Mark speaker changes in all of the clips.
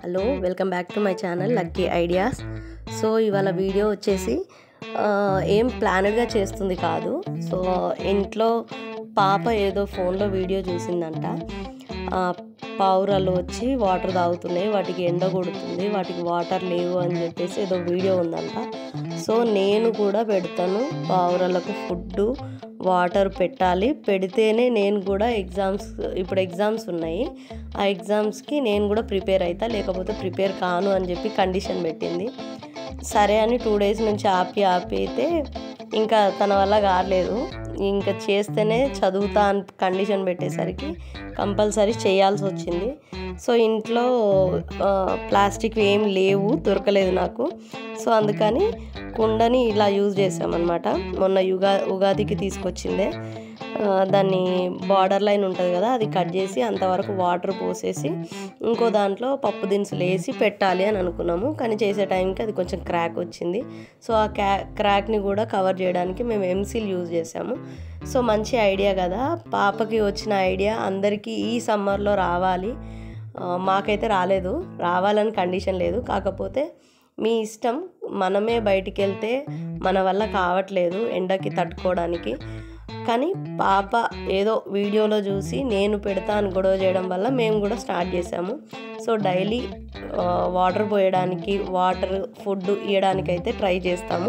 Speaker 1: hello welcome back to my channel lucky ideas so ఇవాళ video వచ్చేసి ఆ, ఏం ప్లానెడ్గా చేస్తుంది కాదు సో ఇంట్లో పాప ఏదో ఫోన్లో వీడియో చూసిందంట ఆ, పావురాలు వచ్చి వాటర్ తాగుతున్నాయి వాటికి ఎండ కొడుతుంది వాటికి వాటర్ లేవు అని చెప్పేసి ఏదో వీడియో ఉందంట సో నేను కూడా పెడతాను పావురాలకు ఫుడ్ వాటర్ పెట్టాలి పెడితేనే నేను కూడా ఎగ్జామ్స్ ఇప్పుడు ఎగ్జామ్స్ ఉన్నాయి ఆ ఎగ్జామ్స్కి నేను కూడా ప్రిపేర్ అవుతా లేకపోతే ప్రిపేర్ కాను అని చెప్పి కండిషన్ పెట్టింది సరే అని టూ డేస్ నుంచి ఆపి ఆపి అయితే ఇంకా తన వల్ల కాలేదు ఇంకా చేస్తేనే చదువుతా అని కండిషన్ పెట్టేసరికి కంపల్సరీ చేయాల్సి వచ్చింది సో ఇంట్లో ప్లాస్టిక్ ఏం లేవు దొరకలేదు నాకు సో అందుకని కుండని ఇలా యూజ్ చేసామన్నమాట మొన్న యుగా ఉగాదికి తీసుకొచ్చిందే ఆ, దాన్ని బార్డర్ లైన్ ఉంటుంది కదా అది కట్ చేసి అంతవరకు వాటర్ పోసేసి ఇంకో దాంట్లో పప్పు దినుసులు వేసి పెట్టాలి అని అనుకున్నాము కానీ చేసే టైంకి అది కొంచెం క్రాక్ వచ్చింది సో ఆ క్రా క్రాక్ని కూడా కవర్ చేయడానికి మేము ఎంసీల్ యూజ్ చేసాము సో మంచి ఐడియా కదా పాపకి వచ్చిన ఐడియా అందరికీ ఈ సమ్మర్లో రావాలి ఆ, మాకైతే రాలేదు రావాలని కండిషన్ లేదు కాకపోతే మీ ఇష్టం మనమే బయటికి వెళ్తే మన వల్ల కావట్లేదు ఎండకి తట్టుకోవడానికి కానీ పాప ఏదో వీడియోలో చూసి నేను పెడతా అని గొడవ చేయడం వల్ల మేము కూడా స్టార్ట్ చేసాము సో డైలీ వాటర్ పోయడానికి వాటర్ ఫుడ్ ఇవ్వడానికి అయితే ట్రై చేస్తాము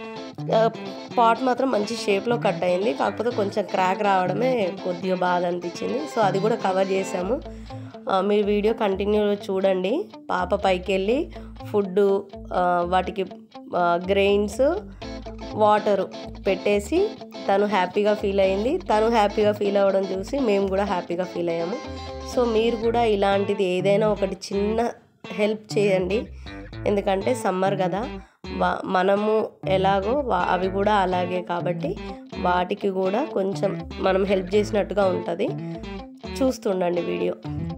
Speaker 1: పాట్ మాత్రం మంచి షేప్లో కట్ అయింది కాకపోతే కొంచెం క్రాక్ రావడమే కొద్దిగా బాధ అనిపించింది సో అది కూడా కవర్ చేసాము ఆ, మీరు వీడియో కంటిన్యూ చూడండి పాప పైకి వెళ్ళి ఫుడ్ వాటికి గ్రెయిన్స్ వాటరు పెట్టేసి తను హ్యాపీగా ఫీల్ అయింది తను హ్యాపీగా ఫీల్ అవ్వడం చూసి మేము కూడా హ్యాపీగా ఫీల్ అయ్యాము సో మీరు కూడా ఇలాంటిది ఏదైనా ఒకటి చిన్న హెల్ప్ చేయండి ఎందుకంటే సమ్మర్ కదా వా- మనము ఎలాగో వా- అవి కూడా అలాగే కాబట్టి వాటికి కూడా కొంచెం మనం హెల్ప్ చేసినట్టుగా ఉంటుంది చూస్తుండండి వీడియో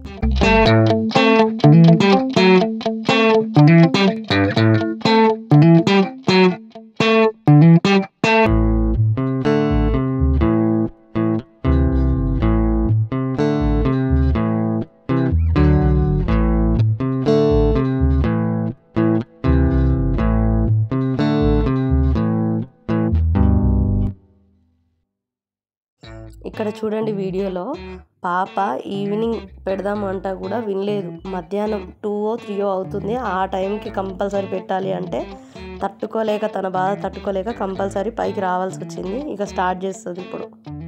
Speaker 1: ఇక్కడ చూడండి వీడియోలో పాప ఈవినింగ్ పెడదామంటా కూడా వినలేదు మధ్యాహ్నం టూ ఓ త్రీయో అవుతుంది ఆ టైంకి కంపల్సరీ పెట్టాలి అంటే తట్టుకోలేక తన బాధ తట్టుకోలేక కంపల్సరీ పైకి రావాల్సి వచ్చింది ఇక స్టార్ట్ చేస్తుంది ఇప్పుడు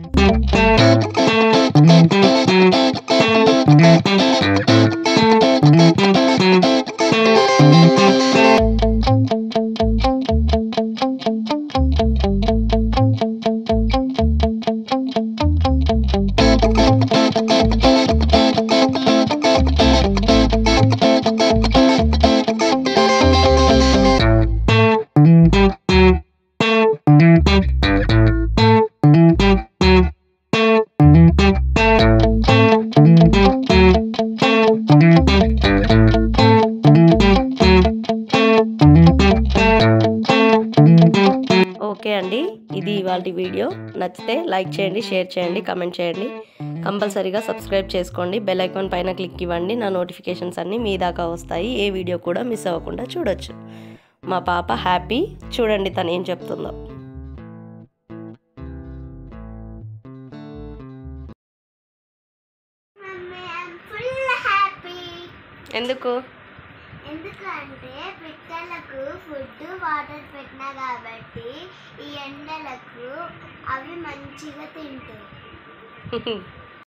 Speaker 1: ఓకే అండి ఇది ఇవాళ వీడియో నచ్చితే లైక్ చేయండి షేర్ చేయండి కమెంట్ చేయండి కంపల్సరీగా సబ్స్క్రైబ్ చేసుకోండి బెల్ ఐకాన్ పైన క్లిక్ ఇవ్వండి నా నోటిఫికేషన్స్ అన్నీ మీ దాకా వస్తాయి ఏ వీడియో కూడా మిస్ అవ్వకుండా చూడొచ్చు మా పాప హ్యాపీ చూడండి తను ఏం చెప్తుందో
Speaker 2: మమ్మీ ఐమ్ ఫుల్ హ్యాపీ
Speaker 1: ఎందుకు
Speaker 2: ఎందుకంటే పిట్టలకు ఫుడ్ వాటర్ పెట్టినా కాబట్టి ఈ ఎండలకు అవి మంచిగా తింటాయి